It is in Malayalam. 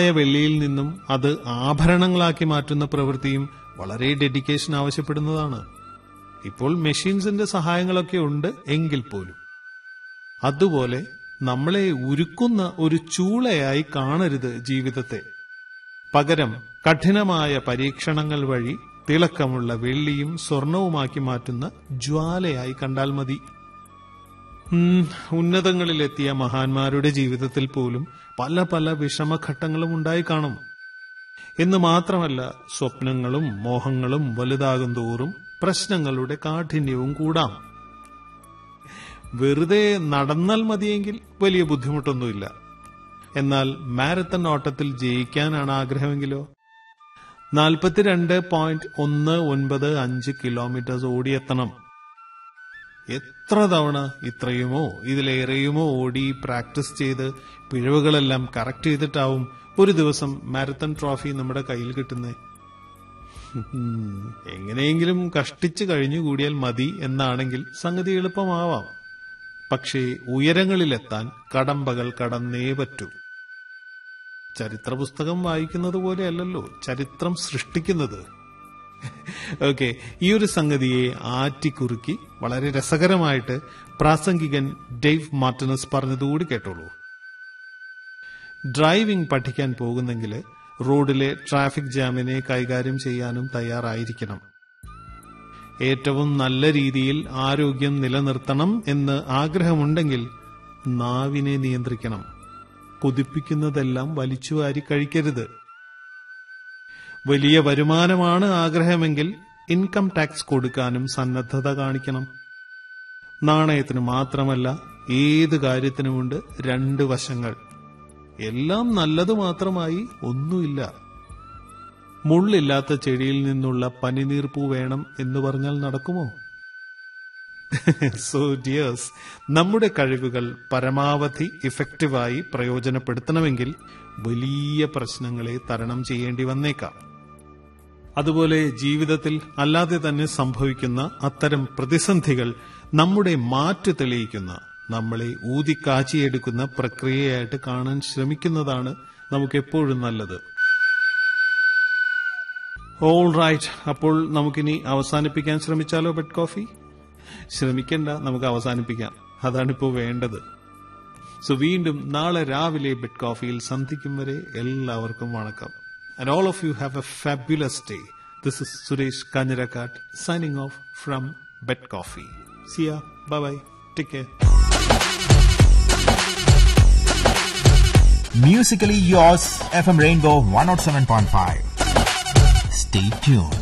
വെള്ളിയിൽ നിന്നും അത് ആഭരണങ്ങളാക്കി മാറ്റുന്ന പ്രവൃത്തിയും വളരെ ഡെഡിക്കേഷൻ ആവശ്യപ്പെടുന്നതാണ് ഇപ്പോൾ മെഷീൻസിന്റെ സഹായങ്ങളൊക്കെ ഉണ്ട് എങ്കിൽ പോലും അതുപോലെ നമ്മളെ ഉരുക്കുന്ന ഒരു ചൂളയായി കാണരുത് ജീവിതത്തെ പകരം കഠിനമായ പരീക്ഷണങ്ങൾ വഴി തിളക്കമുള്ള വെള്ളിയും സ്വർണവുമാക്കി മാറ്റുന്ന ജ്വാലയായി കണ്ടാൽ മതി ഉം, ഉന്നതങ്ങളിലെത്തിയ മഹാന്മാരുടെ ജീവിതത്തിൽ പോലും പല പല വിഷമഘട്ടങ്ങളും ഉണ്ടായി കാണും എന്ന് മാത്രമല്ല സ്വപ്നങ്ങളും മോഹങ്ങളും വലുതാകും തോറും പ്രശ്നങ്ങളുടെ കാഠിന്യവും കൂടാം വെറുതെ നടന്നാൽ മതിയെങ്കിൽ വലിയ ബുദ്ധിമുട്ടൊന്നുമില്ല എന്നാൽ മാരത്തൺ ഓട്ടത്തിൽ ജയിക്കാനാണ് ആഗ്രഹമെങ്കിലോ നാൽപ്പത്തിരണ്ട് പോയിന്റ് ഒന്ന് ഒൻപത് അഞ്ച് കിലോമീറ്റേഴ്സ് ഓടിയെത്തണം എത്ര തവണ ഇത്രയുമോ ഇതിലേറെയുമോ ഓടി പ്രാക്ടീസ് ചെയ്ത് പിഴവുകളെല്ലാം കറക്റ്റ് ചെയ്തിട്ടാവും ഒരു ദിവസം മാരത്തൺ ട്രോഫി നമ്മുടെ കയ്യിൽ കിട്ടുന്നത് എങ്ങനെയെങ്കിലും കഷ്ടിച്ച് കഴിഞ്ഞുകൂടിയാൽ മതി എന്നാണെങ്കിൽ സംഗതി എളുപ്പമാവാം പക്ഷേ ഉയരങ്ങളിലെത്താൻ കടമ്പകൾ കടന്നേ പറ്റൂ ചരിത്ര പുസ്തകം വായിക്കുന്നത് പോലെയല്ലല്ലോ ചരിത്രം സൃഷ്ടിക്കുന്നത് ഓക്കെ ഈ ഒരു സംഗതിയെ ആറ്റിക്കുറുക്കി വളരെ രസകരമായിട്ട് പ്രാസംഗികൻ ഡേവ് മാർട്ടിനസ് പറഞ്ഞതുകൂടി കേട്ടോളൂ ഡ്രൈവിംഗ് പഠിക്കാൻ പോകുന്നെങ്കിൽ റോഡിലെ ട്രാഫിക് ജാമിനെ കൈകാര്യം ചെയ്യാനും തയ്യാറായിരിക്കണം ഏറ്റവും നല്ല രീതിയിൽ ആരോഗ്യം നിലനിർത്തണം എന്ന് ആഗ്രഹമുണ്ടെങ്കിൽ നാവിനെ നിയന്ത്രിക്കണം കൊതിപ്പിക്കുന്നതെല്ലാം വലിച്ചുവാരി കഴിക്കരുത് വലിയ വരുമാനമാണ് ആഗ്രഹമെങ്കിൽ ഇൻകം ടാക്സ് കൊടുക്കാനും സന്നദ്ധത കാണിക്കണം നാണയത്തിന് മാത്രമല്ല ഏത് കാര്യത്തിനുമുണ്ട് രണ്ട് വശങ്ങൾ എല്ലാം നല്ലത് മാത്രമായി ഒന്നുമില്ല മുള്ളില്ലാത്ത ചെടിയിൽ നിന്നുള്ള പനിനീർപ്പൂ വേണം എന്ന് പറഞ്ഞാൽ നടക്കുമോ സോ ഡിയേഴ്സ് നമ്മുടെ കഴിവുകൾ പരമാവധി ഇഫക്റ്റീവായി പ്രയോജനപ്പെടുത്തണമെങ്കിൽ വലിയ പ്രശ്നങ്ങളെ തരണം ചെയ്യേണ്ടി വന്നേക്കാം അതുപോലെ ജീവിതത്തിൽ അല്ലാതെ തന്നെ സംഭവിക്കുന്ന അത്തരം പ്രതിസന്ധികൾ നമ്മുടെ മാറ്റ് തെളിയിക്കുന്ന നമ്മളെ ഊതിക്കാച്ചിയെടുക്കുന്ന പ്രക്രിയയായിട്ട് കാണാൻ ശ്രമിക്കുന്നതാണ് നമുക്കെപ്പോഴും നല്ലത് ഓൾ റൈറ്റ് അപ്പോൾ നമുക്കിനി അവസാനിപ്പിക്കാൻ ശ്രമിച്ചാലോ ബെഡ് കോഫി ശ്രമിക്കണ്ട നമുക്ക് അവസാനിപ്പിക്കാം അതാണിപ്പോ വേണ്ടത് സോ വീണ്ടും നാളെ രാവിലെ ബെഡ് കോഫിയിൽ സന്ധിക്കും വരെ എല്ലാവർക്കും വണക്കം and all of you have a fabulous day this is Suresh Kanjirakkattu signing off from bed coffee see ya bye bye take care Musically yours, FM Rainbow 107.5. Stay tuned.